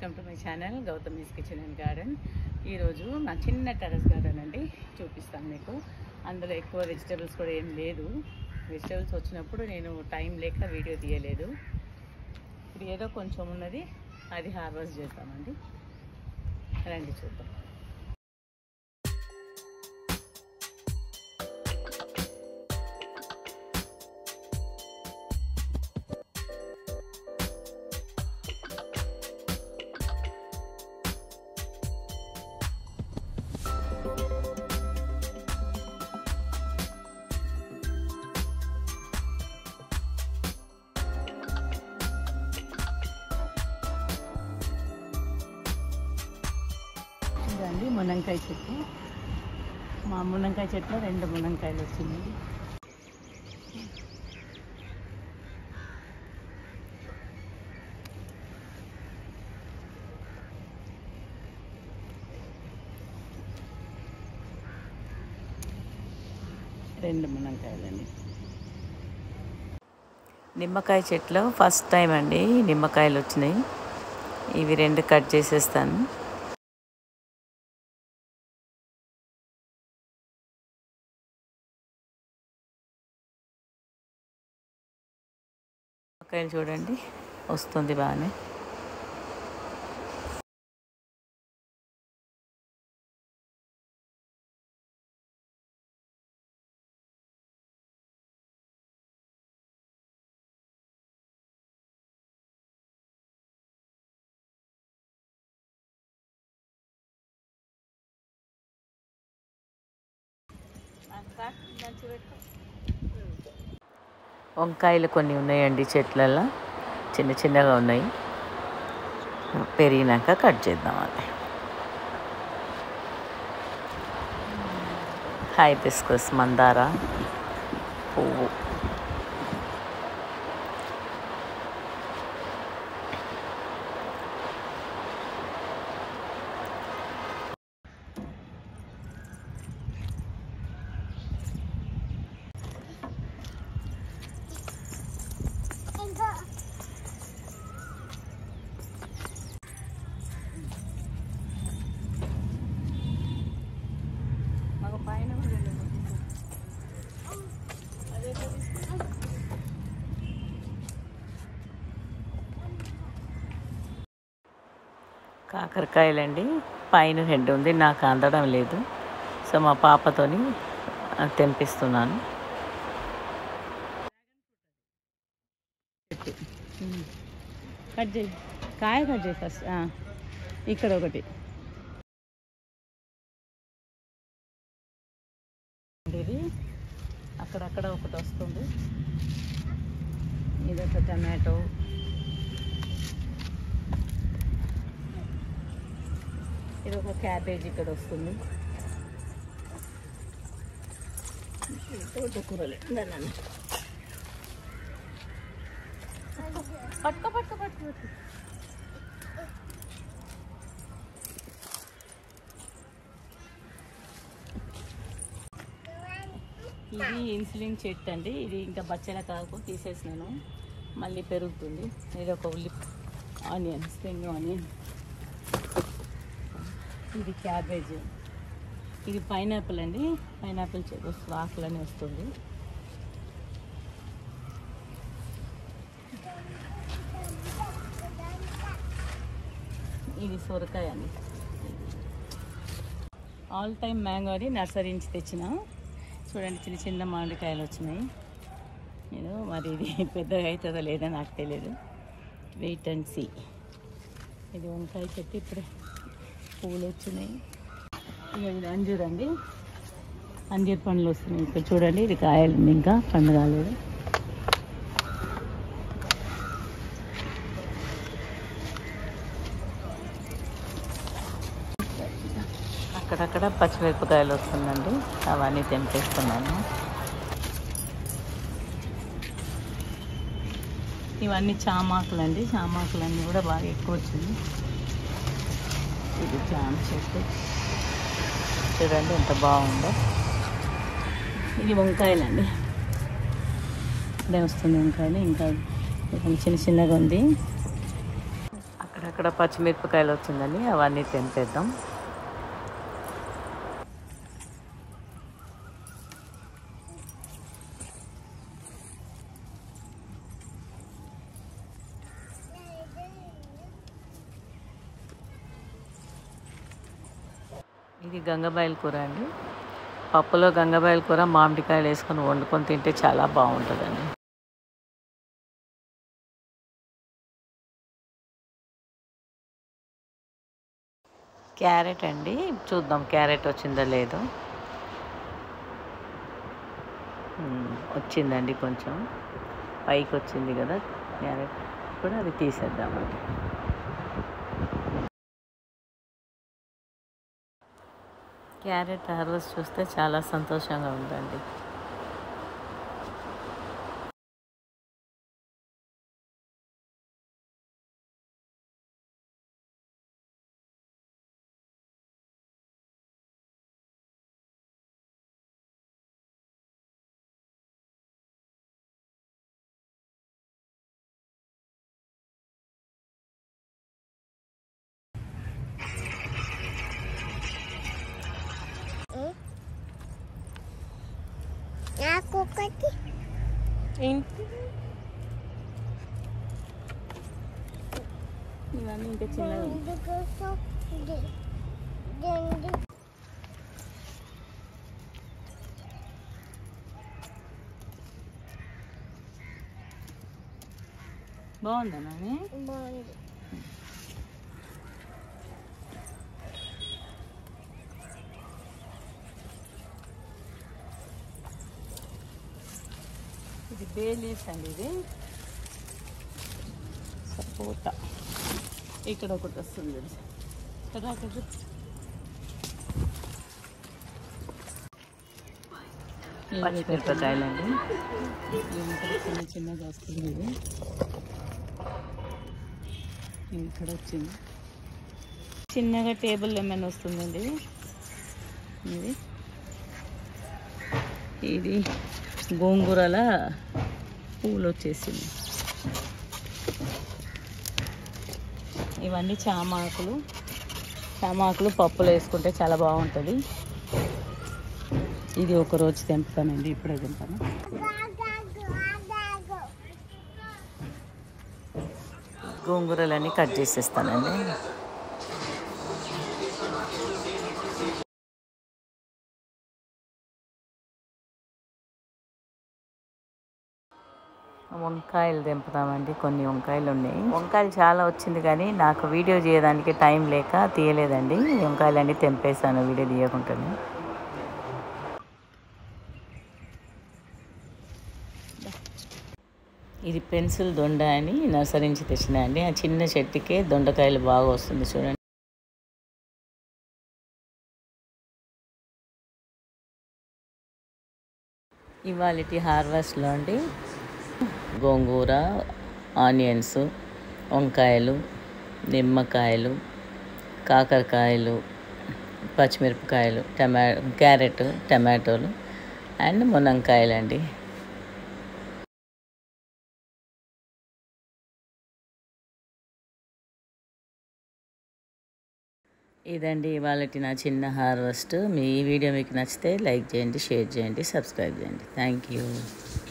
Welcome to my channel Gautami's kitchen and garden ఈరోజు నా చిన్న టెరస్ గార్డెన్ అండి చూపిస్తాను మీకు అందులో ఎక్కువ వెజిటేబుల్స్ కూడా ఏం లేదు వెజిటేబుల్స్ వచ్చినప్పుడు నేను టైం లేక వీడియో తీయలేదు ఇప్పుడు ఏదో కొంచెం ఉన్నది అది హార్వెస్ట్ చేస్తామండి రండి చూద్దాం ఇదండి మునంకాయ చెట్టు మా మునంకాయ చెట్లో రెండు మునంకాయలు వచ్చినాయి రెండు మునంకాయలండి నిమ్మకాయ చెట్లో ఫస్ట్ టైం అండి నిమ్మకాయలు వచ్చినాయి ఇవి రెండు కట్ చేసేస్తాను నిమ్మకాయలు చూడండి వస్తుంది బాగానే వంకాయలు కొన్ని ఉన్నాయండి చెట్లలో చిన్న చిన్నగా ఉన్నాయి పెరిగినాక కట్ చేద్దాం అది హైబిస్కస్ మందార పువ్వు మాకు పైన కూడా లేదు. అదే తెలుసు. కాకరకాయలండి పైన హెడ్ ఉంది నాకు అందడం లేదు సో మా పాపతోని ఆ, తెంపిస్తున్నాను కట్ చేయి కాయ కట్ చేయి ఫస్ట్ ఇక్కడ ఒకటి ఇది అక్కడక్కడ ఒకటి వస్తుంది ఇది ఒక టమాటో ఇది ఒక క్యాబేజ్ ఇక్కడ వస్తుంది తోటకూరలు దాన్ని పట్టుకో పట్టుకో పట్టుకో పట్టుకో ఇది ఇన్సులిన్ చెట్టు అండి ఇది ఇంకా బచ్చల కాకు తీసేసినాను మళ్ళీ పెరుగుతుంది ఇది ఒక ఉల్లి ఆనియన్ స్ప్రింగ్ ఆనియన్ ఇది క్యాబేజ్ ఇది పైనాపిల్ అండి పైనాపిల్ చెట్టు వస్తుంది ఆకులని వస్తుంది ఇది సొరకాయ అండి ఆల్ టైమ్ మ్యాంగో అని నర్సరీ నుంచి తెచ్చిన చూడండి చిన్న చిన్న మామిడికాయలు వచ్చినాయి నేను మరి ఇది పెద్దగా అవుతుందో లేదో నాకు తెలియదు వెయిట్ అండ్ సీ ఇది వంకాయ చెట్టు ఇప్పుడే పువ్వులు వచ్చినాయి ఇక ఇది అంజూర్ అండి అంజూర్ పండ్లు వస్తున్నాయి ఇక్కడ చూడండి ఇది కాయలు ఉంది ఇంకా పండు కాలేదు అక్కడక్కడ పచ్చిమిరపకాయలు వస్తుందండి అవన్నీ తెంపేస్తున్నాను ఇవన్నీ చామాకులు అండి చామాకులన్నీ కూడా బాగా ఎక్కువ వచ్చింది ఇది జామ చెట్టు చూడండి ఎంత బాగుందో ఇది వంకాయలండి ఇదే వస్తుంది వంకాయలు ఇంకా కొంచెం చిన్న చిన్నగా ఉంది అక్కడ అక్కడ పచ్చిమిరపకాయలు వచ్చిందని అవన్నీ తెంపేద్దాం ఇది గంగబాయల కూర అండి పప్పులో గంగబాయల కూర మామిడికాయలు వేసుకొని వండుకొని తింటే చాలా బాగుంటుందండి క్యారెట్ అండి చూద్దాం క్యారెట్ వచ్చిందో లేదో మ్మ్, వచ్చిందండి కొంచెం పైకి వచ్చింది కదా క్యారెట్ కూడా అది తీసేద్దామండి క్యారెట్ హార్వెస్ట్ చూస్తే చాలా సంతోషంగా ఉందండి నాకు ఒకటి ఏంటి ఇవన్నీ ఇంకా చిన్నగా ఎందుకోసం ది- రెండు బాగుందా నాని బాగుంది ఇది బే లీవ్స్ అండి ఇది సపోటా ఇక్కడ ఒకటి వస్తుంది చూడు. కదా అక్కడ చూడు. పచ్చిమిరపకాయలండి ఇవి ఇక్కడ చిన్న చిన్నగా వస్తుంది ఇది ఇది ఇక్కడ వచ్చింది చిన్నగా టేబుల్ లెమన్ వస్తుందండి ఇది ఇది గోంగూరల పూలు వచ్చేసింది ఇవన్నీ చామాకులు చామాకులు పప్పులో వేసుకుంటే చాలా బాగుంటుంది ఇది ఒక రోజు తెంపుతానండి ఇప్పుడే తెంపాను గోంగూరలన్నీ కట్ చేసేస్తానండి వంకాయలు తెంపుతామండి కొన్ని వంకాయలు ఉన్నాయి వంకాయలు చాలా వచ్చింది కానీ నాకు వీడియో చేయడానికి టైం లేక తీయలేదండి వంకాయలన్నీ తెంపేశాను వీడియో తీయకుండానే ఇది పెన్సిల్ దొండ అని నర్సరీ నుంచి తెచ్చిన అండి ఆ చిన్న చెట్టుకే దొండకాయలు బాగా వస్తుంది చూడండి ఇవాళ హార్వెస్ట్లో అండి గోంగూర ఆనియన్స్ వంకాయలు నిమ్మకాయలు కాకరకాయలు పచ్చిమిరపకాయలు టమా క్యారెట్ టమాటోలు అండ్ మునంకాయలు అండి ఇదండి ఇవాళ నా చిన్న హార్వెస్ట్ మీ ఈ వీడియో మీకు నచ్చితే లైక్ చేయండి షేర్ చేయండి సబ్స్క్రైబ్ చేయండి థ్యాంక్ యూ